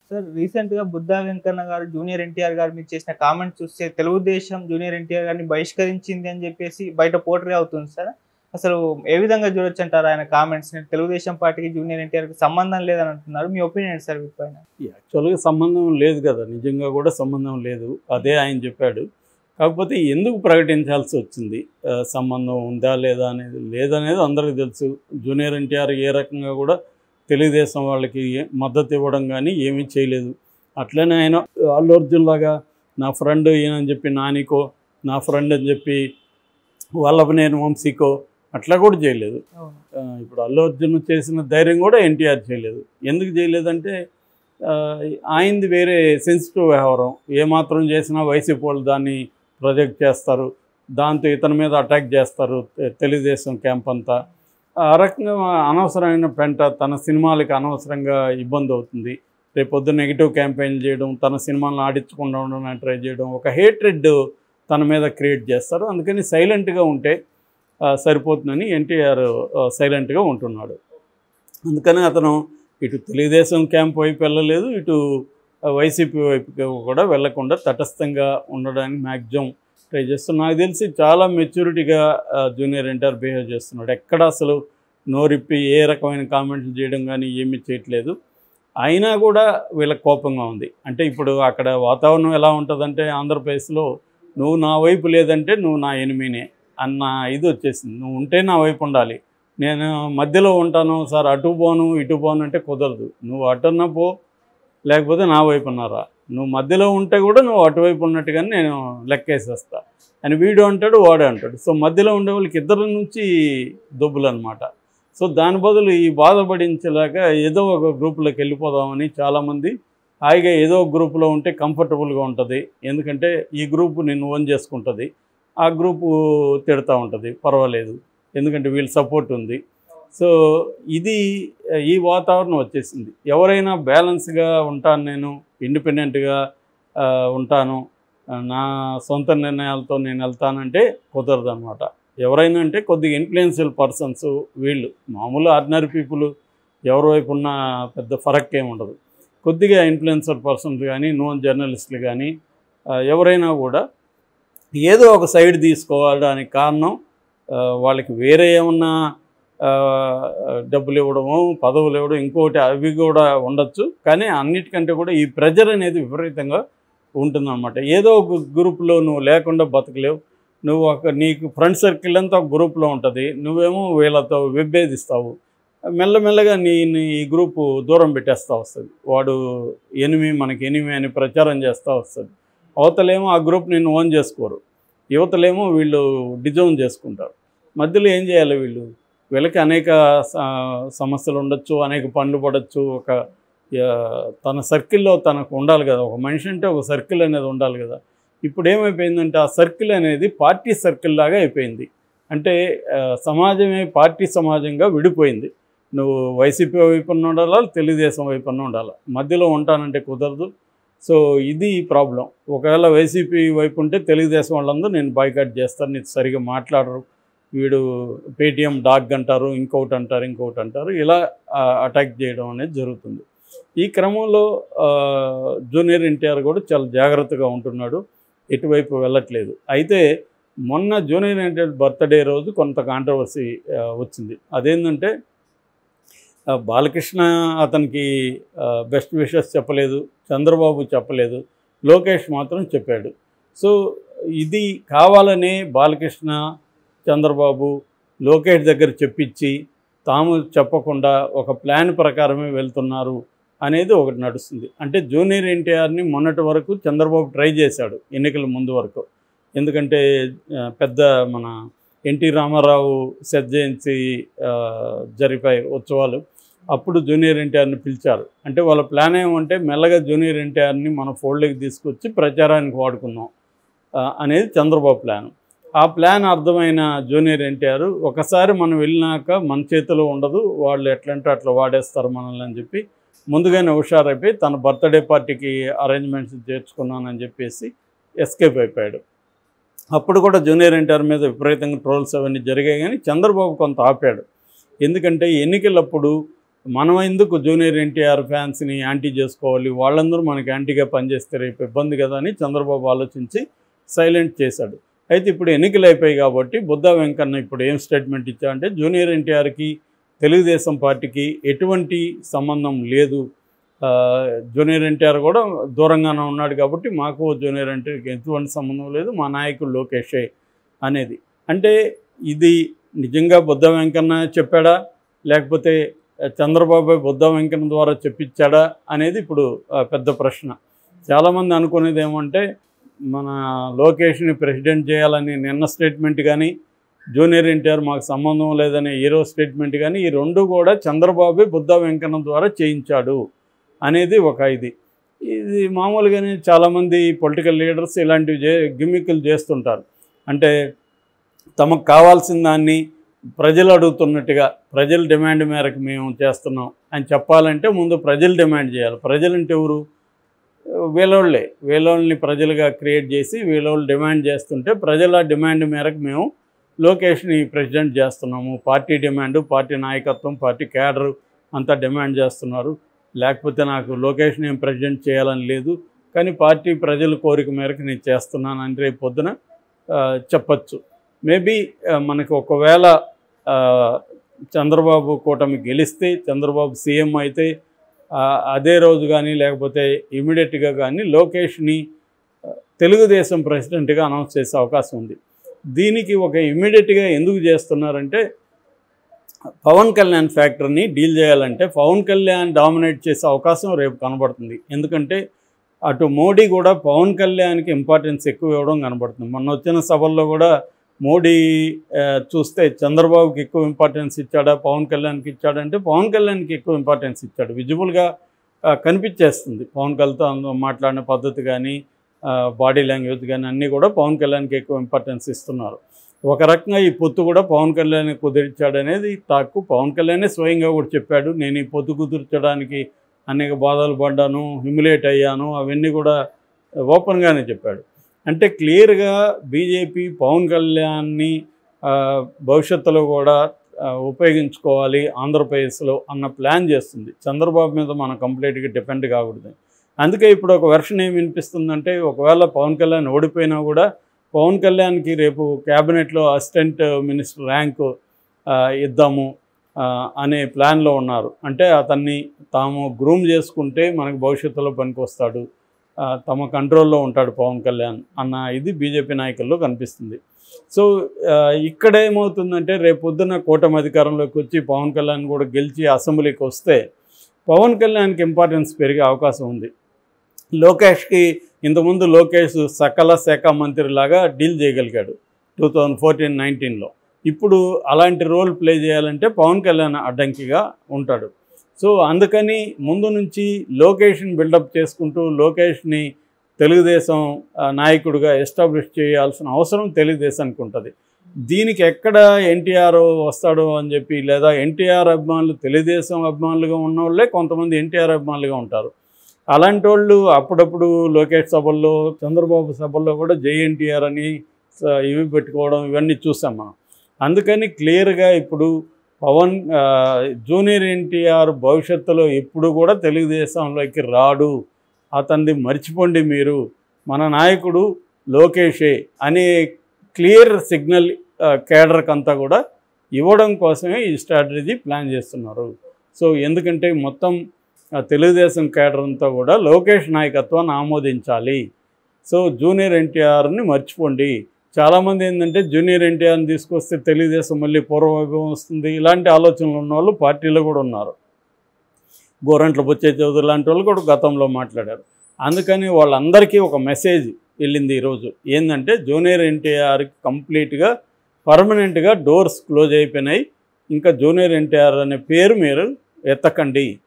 sir recent గా బుద్ధా వెంకన్న గారు junior NTR గారు మీరు చేసిన కామెంట్ చూస్తే తెలుగుదేశం జూనియర్ ఎన్టీఆర్ గారిని బహిష్కరించింది అని చెప్పేసి బయట పోటరీ అవుతుంది సార్ అసలు ఏ విధంగా చూడొచ్చు అంటారు ఆయన కామెంట్స్ తెలుగుదేశం పార్టీకి జూనియర్ ఎన్టీఆర్ కి సంబంధం లేదని అంటున్నారు మీ ఒపీనియన్ సార్ వీటిపైన యాక్చువల్గా సంబంధం లేదు కదా నిజంగా కూడా సంబంధం లేదు అదే ఆయన చెప్పాడు కాకపోతే ఎందుకు ప్రకటించాల్సి వచ్చింది ఆ, సంబంధం ఉందా లేదా అనేది లేదనేది అందరికీ తెలుసు జూనియర్ ఎన్టీఆర్ ఏ రకంగా కూడా తెలుగుదేశం వాళ్ళకి ఏ- మద్దతు ఇవ్వడం కానీ ఏమీ చేయలేదు అట్లనే ఆయన అల్లు అర్జున్ లాగా నా ఫ్రెండ్ ఈయనని చెప్పి నానికో నా ఫ్రెండ్ అని చెప్పి వల్లభనేని వంశీకో అట్లా కూడా చేయలేదు అవును ఆ, ఇప్పుడు అల్లు అర్జున్ చేసిన ధైర్యం కూడా ఎన్టీఆర్ చేయలేదు ఎందుకు చేయలేదంటే ఆ, ఆయనది వేరే సెన్సిటివ్ వ్యవహారం ఏమాత్రం చేసినా వైసీపీ వాళ్ళు దాన్ని ప్రొజెక్ట్ చేస్తారు దాంతో ఇతని మీద అటాక్ చేస్తారు తె- తెలుగుదేశం క్యాంప్ అంతా ఆ రకంగా అనవసరమైన పెంట తన సినిమాలకి అనవసరంగా ఇబ్బంది అవుతుంది రేపొద్దు నెగిటివ్ క్యాంపెయిన్ చేయడం తన సినిమాలను ఆడించకుండా ఉండడానికి ట్రై చేయడం ఒక హేట్రెడ్ తన మీద క్రియేట్ చేస్తారు అందుకని సైలెంట్గా ఉంటే ఆ, సరిపోతుందని ఎన్టీఆర్ సైలెంట్గా ఉంటున్నాడు అందుకని అతను ఇటు తెలుగుదేశం క్యాంప్ వైపు వెళ్ళలేదు ఇటు ఆ, వైసీపీ వైపు కూడా వెళ్లకుండా తటస్థంగా ఉండడానికి మ్యాక్సిమం ట్రై చేస్తున్నాడు నాకు తెలిసి చాలా మెచ్యూరిటీగా జూనియర్ ఎన్టీఆర్ బిహేవ్ చేస్తున్నాడు ఎక్కడ అసలు నోరిప్పి ఏ రకమైన కామెంట్లు చేయడం కానీ ఏమీ చేయట్లేదు అయినా కూడా వీళ్ళకి కోపంగా ఉంది అంటే ఇప్పుడు అక్కడ వాతావరణం ఎలా ఉంటుందంటే ఆంధ్రప్రదేశ్లో నువ్వు నా వైపు లేదంటే నువ్వు నా ఎనిమినే అన్న ఇది వచ్చేసింది నువ్వు ఉంటే నా వైపు ఉండాలి నేను మధ్యలో ఉంటాను సార్ అటు పోను ఇటు పోను అంటే కుదరదు నువ్వు అటున్న పో లేకపోతే నా వైపు ఉన్నారా నువ్వు మధ్యలో ఉంటే కూడా నువ్వు అటువైపు ఉన్నట్టుగానే నేను లెక్కేసేస్తా అని వీడు అంటాడు వాడు అంటాడు సో మధ్యలో ఉండే వాళ్ళకి ఇద్దరు నుంచి దొబ్బులు అనమాట సో దాని బదులు ఈ బాధపడించేలాగా ఏదో ఒక గ్రూప్లోకి వెళ్ళిపోదామని చాలామంది హాయిగా ఏదో ఒక గ్రూప్లో ఉంటే కంఫర్టబుల్గా ఉంటుంది ఎందుకంటే ఈ గ్రూప్ నిన్ను ఓన్ చేసుకుంటుంది ఆ గ్రూపు తిడతా ఉంటుంది పర్వాలేదు ఎందుకంటే వీళ్ళ సపోర్ట్ ఉంది సో ఇది ఈ వాతావరణం వచ్చేసింది ఎవరైనా బ్యాలెన్స్గా ఉంటాను నేను ఇండిపెండెంట్గా ఆ, ఉంటాను ఆ, నా సొంత నిర్ణయాలతో నేను వెళ్తానంటే కుదరదు అనమాట ఎవరైనా అంటే కొద్దిగా ఇన్ఫ్లుయెన్షియల్ పర్సన్స్ వీళ్ళు మామూలు ఆర్డినరీ పీపుల్ ఎవరి వైపు ఉన్న పెద్ద ఫరక్ ఏమి ఉండదు కొద్దిగా ఇన్ఫ్లుయెన్సర్ పర్సన్స్ కానీ నోన్ జర్నలిస్టులు కానీ ఆ, ఎవరైనా కూడా ఏదో ఒక సైడ్ తీసుకోవడానికి కారణం ఆ, వాళ్ళకి వేరే ఏమన్నా ఆ, డబ్బులు ఇవ్వడము పదవులు ఇవ్వడం ఇంకోటి అవి కూడా ఉండొచ్చు కానీ అన్నిటికంటే కూడా ఈ ప్రెజర్ అనేది విపరీతంగా ఉంటుందన్నమాట ఏదో ఒక గ్రూప్లో నువ్వు లేకుండా బతకలేవు నువ్వు ఒక నీకు ఫ్రెండ్ సర్కిల్ అంతా ఒక గ్రూప్లో ఉంటుంది నువ్వేమో వీళ్ళతో విభేదిస్తావు మెల్లమెల్లగా నీ నీ ఈ గ్రూపు దూరం పెట్టేస్తూ వస్తుంది వాడు ఎనిమి మనకి ఎనిమి అని ప్రచారం చేస్తూ వస్తుంది అవతలేమో ఆ గ్రూప్ నిన్ను ఓన్ చేసుకోరు యువతలేమో వీళ్ళు డిజోన్ చేసుకుంటారు మధ్యలో ఏం చేయాలి వీళ్ళు వీళ్ళకి అనేక స- సమస్యలు ఉండొచ్చు అనేక పనులు పడవచ్చు ఒక ఆ, తన సర్కిల్లో తనకు ఉండాలి కదా ఒక మనిషి అంటే ఒక సర్కిల్ అనేది ఉండాలి కదా ఇప్పుడు ఏమైపోయిందంటే ఆ సర్కిల్ అనేది పార్టీ సర్కిల్ లాగా అయిపోయింది అంటే ఆ, సమాజమే పార్టీ సమాజంగా విడిపోయింది నువ్వు వైసీపీ వైపున ఉండాలా తెలుగుదేశం వైపున ఉండాలా మధ్యలో ఉంటానంటే కుదరదు సో ఇది ప్రాబ్లం ఒకవేళ వైసీపీ వైపు ఉంటే తెలుగుదేశం వాళ్ళందరూ నేను బాయ్కాట్ చేస్తాను నీకు సరిగా మాట్లాడరు వీడు పేటిఎం డాగ్ అంటారు ఇంకొకటి అంటారు ఇంకొకటి అంటారు ఇలా ఆ, అటాక్ చేయడం అనేది జరుగుతుంది ఈ క్రమంలో ఆ, జూనియర్ ఎన్టీఆర్ కూడా చాలా జాగ్రత్తగా ఉంటున్నాడు ఎటువైపు వెళ్ళట్లేదు అయితే మొన్న జూనియర్ ఎన్టీఆర్ బర్త్డే రోజు కొంత కాంట్రవర్సీ వచ్చింది అదేంటంటే ఆ, బాలకృష్ణ అతనికి బెస్ట్ విషెస్ చెప్పలేదు చంద్రబాబు చెప్పలేదు లోకేష్ మాత్రం చెప్పాడు సో ఇది కావాలనే బాలకృష్ణ చంద్రబాబు లోకేష్ దగ్గర చెప్పించి తాము చెప్పకుండా ఒక ప్లాన్ ప్రకారమే వెళ్తున్నారు అనేది ఒకటి నడుస్తుంది అంటే జూనియర్ ఎన్టీఆర్ని మొన్నటి వరకు చంద్రబాబు ట్రై చేశాడు ఎన్నికల ముందు వరకు ఎందుకంటే ఆ, పెద్ద మన ఎన్టీ రామారావు శత జయంతి ఆ, జరిపాయి ఉత్సవాలు అప్పుడు జూనియర్ ఎన్టీఆర్ని పిలిచారు అంటే వాళ్ళ ప్లాన్ ఏమంటే మెల్లగా జూనియర్ ఎన్టీఆర్ని మన ఫోల్డ్కి తీసుకొచ్చి ప్రచారానికి వాడుకుందాం ఆ, అనేది చంద్రబాబు ప్లాన్ ఆ ప్లాన్ అర్థమైన జూనియర్ ఎన్టీఆర్ ఒకసారి మనం వెళ్ళినాక మన చేతిలో ఉండదు వాళ్ళు ఎట్లంటే అట్లా వాడేస్తారు మనల్ని అని చెప్పి ముందుగానే హుషారైపోయి తన బర్త్డే పార్టీకి అరేంజ్మెంట్స్ చేర్చుకున్నానని చెప్పేసి ఎస్కేప్ అయిపోయాడు అప్పుడు కూడా జూనియర్ ఎన్టీఆర్ మీద విపరీతంగా ట్రోల్స్ అవన్నీ జరిగాయి కానీ చంద్రబాబు కొంత ఆపాడు ఎందుకంటే ఎన్నికలప్పుడు మనం ఎందుకు జూనియర్ ఎన్టీఆర్ ఫ్యాన్స్ని యాంటీ చేసుకోవాలి వాళ్ళందరూ మనకి యాంటీగా పనిచేస్తే రేపు ఇబ్బంది కదా అని చంద్రబాబు ఆలోచించి సైలెంట్ చేశాడు అయితే ఇప్పుడు ఎన్నికలు అయిపోయాయి కాబట్టి బుద్ధా వెంకన్న ఇప్పుడు ఏం స్టేట్మెంట్ ఇచ్చా అంటే జూనియర్ ఎన్టీఆర్కి తెలుగుదేశం పార్టీకి ఎటువంటి సంబంధం లేదు ఆ, జూనియర్ ఎన్టీఆర్ కూడా దూరంగానే ఉన్నాడు కాబట్టి మాకు జూనియర్ ఎన్టీఆర్కి ఎటువంటి సంబంధం లేదు మా నాయకుడు లోకేషే అనేది అంటే ఇది నిజంగా బుద్ధ వెంకన్న చెప్పాడా లేకపోతే చంద్రబాబు బుద్ధ వెంకన్న ద్వారా చెప్పించాడా అనేది ఇప్పుడు ఆ, పెద్ద ప్రశ్న చాలామంది అనుకునేది ఏమంటే మన లోకేష్ని ప్రెసిడెంట్ చేయాలని నిన్న స్టేట్మెంట్ కానీ జూనియర్ ఎన్టీఆర్ మాకు సంబంధం లేదనే హీరో స్టేట్మెంట్ కానీ ఈ రెండు కూడా చంద్రబాబు బుద్ధ వెంకన్న ద్వారా చేయించాడు అనేది ఒక ఇది ఇది మామూలుగానే చాలామంది పొలిటికల్ లీడర్స్ ఇలాంటివి చే గిమ్మిక్కులు చేస్తుంటారు అంటే తమకు కావాల్సిన దాన్ని ప్రజలు అడుగుతున్నట్టుగా ప్రజల డిమాండ్ మేరకు మేము చేస్తున్నాం అని చెప్పాలంటే ముందు ప్రజలు డిమాండ్ చేయాలి ప్రజలంటే ఎవరు వీళ్ళోళ్ళే వీళ్ళోళ్ళని ప్రజలుగా క్రియేట్ చేసి వీళ్ళోళ్ళు డిమాండ్ చేస్తుంటే ప్రజల డిమాండ్ మేరకు మేము లోకేష్ని ప్రెసిడెంట్ చేస్తున్నాము పార్టీ డిమాండ్ పార్టీ నాయకత్వం పార్టీ క్యాడర్ అంతా డిమాండ్ చేస్తున్నారు లేకపోతే నాకు లోకేష్ని ఏం ప్రెసిడెంట్ చేయాలని లేదు కానీ పార్టీ ప్రజల కోరిక మేరకు నేను చేస్తున్నాను అని రేపు పొద్దున ఆ, చెప్పచ్చు మేబీ మనకు ఒకవేళ ఆ, చంద్రబాబు కూటమి గెలిస్తే చంద్రబాబు సీఎం అయితే ఆ, అదే రోజు కానీ లేకపోతే ఇమీడియట్గా కానీ లోకేష్ని ఆ, తెలుగుదేశం ప్రెసిడెంట్గా అనౌన్స్ చేసే అవకాశం ఉంది దీనికి ఒక ఇమీడియట్గా ఎందుకు చేస్తున్నారంటే పవన్ కళ్యాణ్ ఫ్యాక్టర్ని డీల్ చేయాలంటే పవన్ కళ్యాణ్ డామినేట్ చేసే అవకాశం రేపు కనబడుతుంది ఎందుకంటే అటు మోడీ కూడా పవన్ కళ్యాణ్కి ఇంపార్టెన్స్ ఎక్కువ ఇవ్వడం కనబడుతుంది మొన్న వచ్చిన సభల్లో కూడా మోడీ ఆ, చూస్తే చంద్రబాబుకి ఎక్కువ ఇంపార్టెన్స్ ఇచ్చాడా పవన్ కళ్యాణ్కి ఇచ్చాడంటే పవన్ కళ్యాణ్కి ఎక్కువ ఇంపార్టెన్స్ ఇచ్చాడు విజిబుల్గా కనిపించేస్తుంది పవన్ కళ్యాణ్తో మాట్లాడిన పద్ధతి కానీ బాడీ లాంగ్వేజ్ కానీ అన్నీ కూడా పవన్ కళ్యాణ్కి ఎక్కువ ఇంపార్టెన్స్ ఇస్తున్నారు ఒక రకంగా ఈ పొత్తు కూడా పవన్ కళ్యాణ్ కుదిర్చాడు అనేది తాకు పవన్ కళ్యాణే స్వయంగా కూడా చెప్పాడు నేను ఈ పొత్తు కుదిర్చడానికి అనేక బాధలు పడ్డాను హ్యూమిలేట్ అయ్యాను అవన్నీ కూడా ఓపెన్గానే చెప్పాడు అంటే క్లియర్గా బీజేపీ పవన్ కళ్యాణ్ని ఆ, భవిష్యత్తులో కూడా ఆ, ఉపయోగించుకోవాలి ఆంధ్రప్రదేశ్లో అన్న ప్లాన్ చేస్తుంది చంద్రబాబు మీద మనం కంప్లీట్గా డిపెండ్ కాకూడదు అందుకే ఇప్పుడు ఒక వెర్షన్ ఏం వినిపిస్తుందంటే ఒకవేళ పవన్ కళ్యాణ్ ఓడిపోయినా కూడా పవన్ కళ్యాణ్కి రేపు క్యాబినెట్లో అసిస్టెంట్ మినిస్టర్ ర్యాంకు ఆ, ఇద్దాము ఆ, అనే ప్లాన్లో ఉన్నారు అంటే అతన్ని తాము గ్రూమ్ చేసుకుంటే మనకు భవిష్యత్తులో పనికొస్తాడు ఆ, తమ కంట్రోల్లో ఉంటాడు పవన్ కళ్యాణ్ అన్న ఇది బీజేపీ నాయకుల్లో కనిపిస్తుంది సో ఆ, ఇక్కడ ఏమవుతుందంటే రేపు పొద్దున్న కూటమి అధికారంలోకి వచ్చి పవన్ కళ్యాణ్ కూడా గెలిచి అసెంబ్లీకి వస్తే పవన్ కళ్యాణ్కి ఇంపార్టెన్స్ పెరిగే అవకాశం ఉంది లోకేష్కి ఇంతకుముందు లోకేష్ సకల శాఖ మంత్రిలాగా డీల్ చేయగలిగాడు టూ థౌజండ్ ఫోర్టీన్ నైన్టీన్లో ఇప్పుడు అలాంటి రోల్ ప్లే చేయాలంటే పవన్ కళ్యాణ్ అడ్డంకిగా ఉంటాడు సో అందుకని ముందు నుంచి లోకేష్ని బిల్డప్ చేసుకుంటూ లోకేష్ని తెలుగుదేశం ఆ, నాయకుడిగా ఎస్టాబ్లిష్ చేయాల్సిన అవసరం తెలుగుదేశానికి ఉంటుంది దీనికి ఎక్కడ ఎన్టీఆర్ వస్తాడు అని చెప్పి లేదా ఎన్టీఆర్ అభిమానులు తెలుగుదేశం అభిమానులుగా ఉన్న వాళ్ళే కొంతమంది ఎన్టీఆర్ అభిమానులుగా ఉంటారు అలాంటి వాళ్ళు అప్పుడప్పుడు లోకేష్ సభల్లో చంద్రబాబు సభల్లో కూడా జై ఎన్టీఆర్ అని స- ఇవి పెట్టుకోవడం ఇవన్నీ చూసాం మనం అందుకని క్లియర్గా ఇప్పుడు పవన్ ఆ, జూనియర్ ఎన్టీఆర్ భవిష్యత్తులో ఎప్పుడు కూడా తెలుగుదేశంలోకి రాడు అతన్ని మర్చిపోండి మీరు మన నాయకుడు లోకేషే అనే క్లియర్ సిగ్నల్ కేడర్కి అంతా కూడా ఇవ్వడం కోసమే ఈ స్ట్రాటజీ ప్లాన్ చేస్తున్నారు సో ఎందుకంటే మొత్తం ఆ, తెలుగుదేశం కేడర్ అంతా కూడా లోకేష్ నాయకత్వాన్ని ఆమోదించాలి సో జూనియర్ ఎన్టీఆర్ని మర్చిపోండి చాలామంది ఏంటంటే జూనియర్ ఎన్టీఆర్ని తీసుకొస్తే తెలుగుదేశం మళ్ళీ పూర్వవైభవం వస్తుంది ఇలాంటి ఆలోచనలు ఉన్న వాళ్ళు పార్టీలో కూడా ఉన్నారు గోరంట్ల బొచ్చే చౌదరి లాంటి వాళ్ళు కూడా గతంలో మాట్లాడారు అందుకని వాళ్ళందరికీ ఒక మెసేజ్ వెళ్ళింది ఈరోజు ఏంటంటే జూనియర్ ఎన్టీఆర్కి కంప్లీట్గా పర్మనెంట్గా డోర్స్ క్లోజ్ అయిపోయినాయి ఇంకా జూనియర్ ఎన్టీఆర్ అనే పేరు మీరు ఎత్తకండి